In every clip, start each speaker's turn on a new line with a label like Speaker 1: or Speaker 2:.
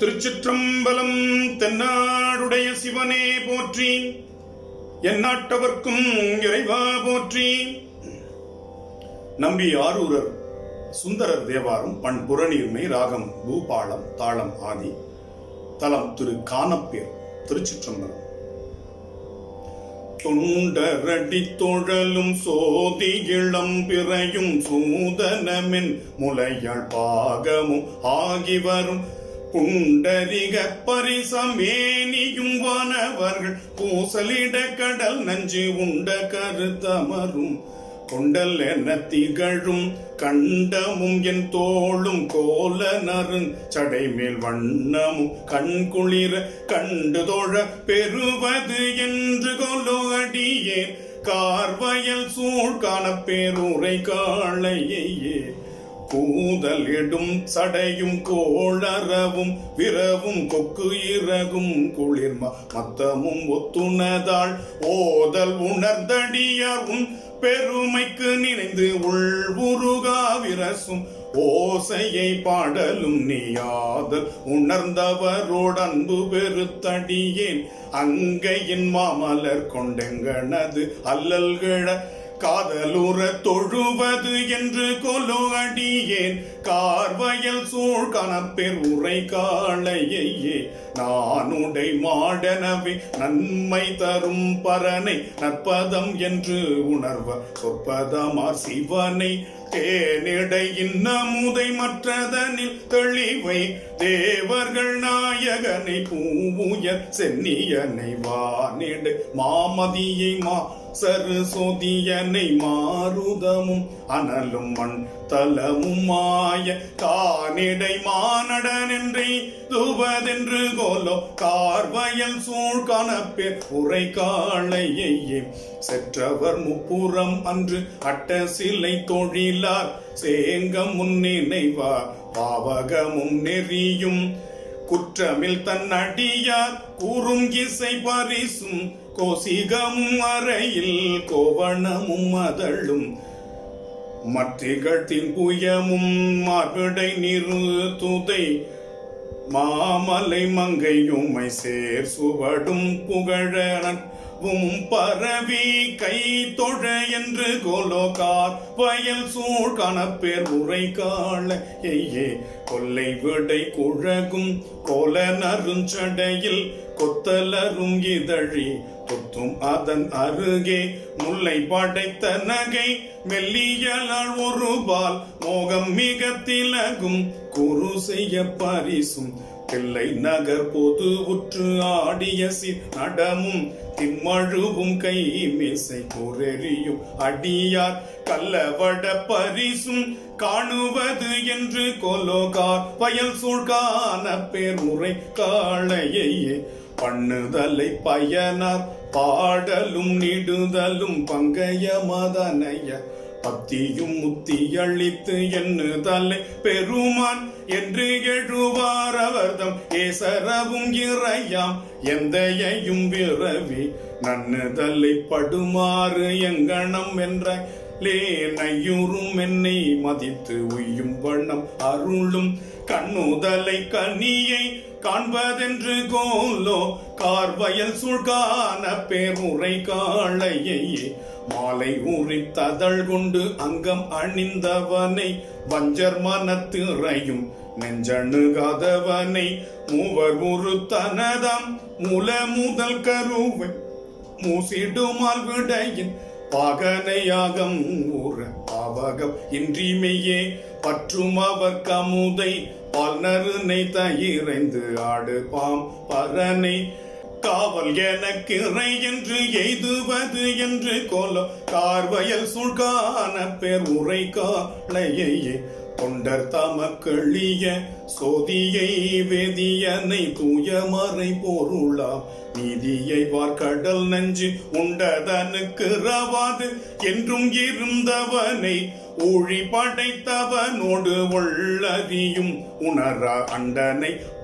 Speaker 1: திருச்சிற்றம்பலம் தென்னாடுடைய சிவனே போற்றி எந்நாட்டவர்க்கும் இறைவா போற்றி நம்பி ஆரூரர் சுந்தரர் தேவாரம் பண் புறநீர்மை ராகம் பூபாலம் தாளம் ஆதி தலம் திரு கானப்பேர் திருச்சிற்றம்பலம் தொண்டரடி தொழலும் சோதி இளம் பிறையும் சூதனமென் முலையாள் பாகமும் ஆகி வரும் புண்டரிக பரிசமேனியும் வானவர்கள் பூசலிட கடல் நஞ்சு உண்ட கருத்தமரும் கொண்டல் என திகழும் கண்டமும் என் தோளும் கோல நறுங் சடைமேல் வண்ணமும் கண் குளிர கண்டு தோழ பெறுவது என்று கொலோ அடியேன் கார்வயல் சூழ் காண பேருரை காளையே கூதல் இடும் சடையும் கோளரவும் விரவும் கொக்கு இறகும் குளிர்ம மத்தமும் ஒத்துணதாள் ஓதல் உணர்ந்தடியாரும் பெருமைக்கு நினைந்து உள்வுருகா விரசும் ஓசையை பாடலும் நீயாதல் உணர்ந்தவரோடு அன்பு பெருத்தடியேன் அங்கையின் மாமலர் கொண்டெங்கனது அல்லல்கிழ காதலுற தொழுவது என்று கொலோ அடியேன் கார்வயல் சூழ் கணப்பெர் உரை காளையே நானுடை மாடனவே நன்மை தரும் பரனை நற்பதம் என்று உணர்வ சொற்பதமார் சிவனை தேனிடை இன்னமுதை மற்றதனில் தெளிவை தேவர்கள் நாயகனை பூவுயர் சென்னியனை வானிடு மாமதியை மா சரஸ்வதியனை மாருதமும் அனலும் மண் தலமும் மாய கானிடை மானடன் என்றே துவதென்று கோலோ கார்வயல் சூழ் காணப்பேர் உரை காளையே செற்றவர் முப்புறம் அன்று அட்ட சிலை தொழிலார் சேங்கம் முன்னினைவார் பாவகமும் நெறியும் குற்றமில் தன் அடியார் கூறும் இசை பரிசும் கோசிகமும் அறையில் கோவணமும் அதழும் மற்றிகழ்த்தின் புயமும் மார்பிடை நிறுத்துதை மாமலை மங்கையுமை சேர் சுவடும் புகழன் பரவி கை தொழ என்று கோலோகார் வயல் சூழ் கணப்பேர் உரை கால ஐயே கொல்லை விடை குழகும் கோல நருஞ்சடையில் கொத்தலரும் இதழி தொத்தும் அதன் அருகே முல்லை படைத்த நகை மெல்லியலால் ஒரு பால் மோகம் மிக திலகும் குரு செய்ய பரிசும் பிள்ளை நகர் பொது உற்று ஆடிய சி நடமும் திம்மழுவும் கை மீசை குரெறியும் அடியார் கல்லவட பரிசும் காணுவது என்று கொலோகார் வயல் சூழ்கான பேர் முறை காளையே பண்ணுதலை பயனார் பாடலும் நிடுதலும் பங்கைய மதனைய பத்தியும் முத்தி அளித்து எண்ணுதலை பெருமான் என்று எழுவார் அவர்தம் ஏசரவும் இறையாம் எந்தையையும் விரவி நன்னுதலை படுமாறு எங்கணம் என்ற லேனையுறும் என்னை மதித்து உய்யும் வண்ணம் அருளும் கண்ணுதலை கனியை காண்பதென்று கோலோ கார்வயல் சுழ்கான பேருரை காளையே மாலை ஊறித்ததழ் கொண்டு அங்கம் அணிந்தவனை வஞ்சர் மனத்திறையும் நெஞ்சணுகாதவனை மூவர் ஒரு தனதாம் மூல முதல் கருவை மூசிடுமால் விடையின் பாகனையாகம் ஊற பாவகம் இன்றிமையே பற்றும் அவர் கமுதை பல்நருனை தயிரைந்து ஆடு பாம் பரனை காவல் எனக்கு இறை என்று எய்துவது என்று கோலம் கார்வயல் சுழ்கான பேர் உரை காளையே தொண்டர் தமக்களிய சோதியை வேதியனை தூயமறை பொருளாம் நீதியை வார்கடல் நஞ்சு உண்டதனுக்கு ரவாது என்றும் இருந்தவனை ஊழி படைத்தவனோடு உள்ளறியும் உணரா அண்டனை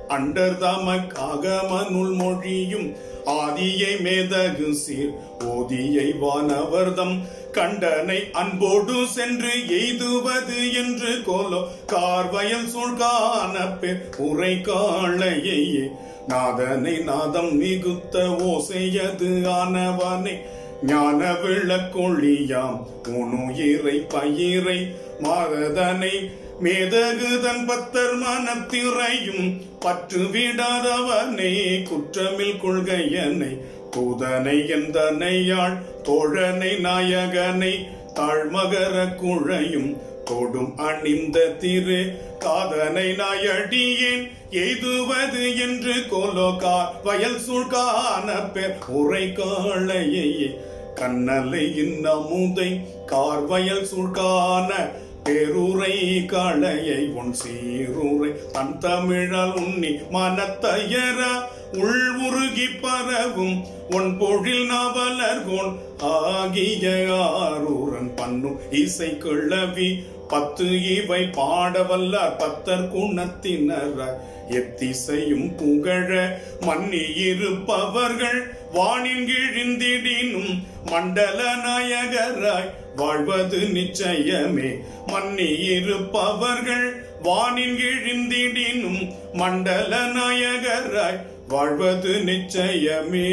Speaker 1: அண்டர் தமக் ஆகமனுள் மொழியும் ஆதியை மேதகு சீர் ஓதியை வானவர்தம் கண்டனை அன்போடு சென்று எய்துவது என்று கோலோ கார்வயல் சூழ்கான பெர் உரை காளையே நாதனை நாதம் மிகுத்த ஓசையது ஆனவனை ஞான விளக்கொழியாம் உணுயிரை பயிரை மாததனை மேதகுதன் பத்தர் மனத்திரையும் பற்று விடாதவனே குற்றமில் கொள்கையனை தூதனை எந்தனையாள் தோழனை நாயகனை தாழ்மகர குழையும் தொடும் அணிந்த திரு காதனை நாயடியேன் எய்துவது என்று கோலோகா வயல் சூழ்கான பெர் உரை காளையே கண்ணலை இன்னமுதை கார்வயல் சூழ்கான பேருரை காளையை உன் சீருரை தன் தமிழால் உண்ணி மனத்தையர உள் உருகி பரவும் உன் பொழில் நாவலர்கோன் ஆகிய ஆரூரன் பண்ணும் இசை கிளவி பத்து இவை பாடவல்லார் பத்தர் குணத்தினராய் எத்திசையும் புகழ மன்னி இருப்பவர்கள் வானின் கிழிந்திடினும் மண்டல நாயகராய் வாழ்வது நிச்சயமே மன்னி இருப்பவர்கள் வானின் கிழிந்திடினும் மண்டல நாயகராய் வாழ்வது நிச்சயமே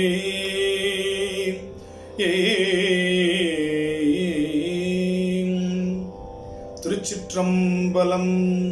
Speaker 1: ஏ திருச்சிற்றம்பலம்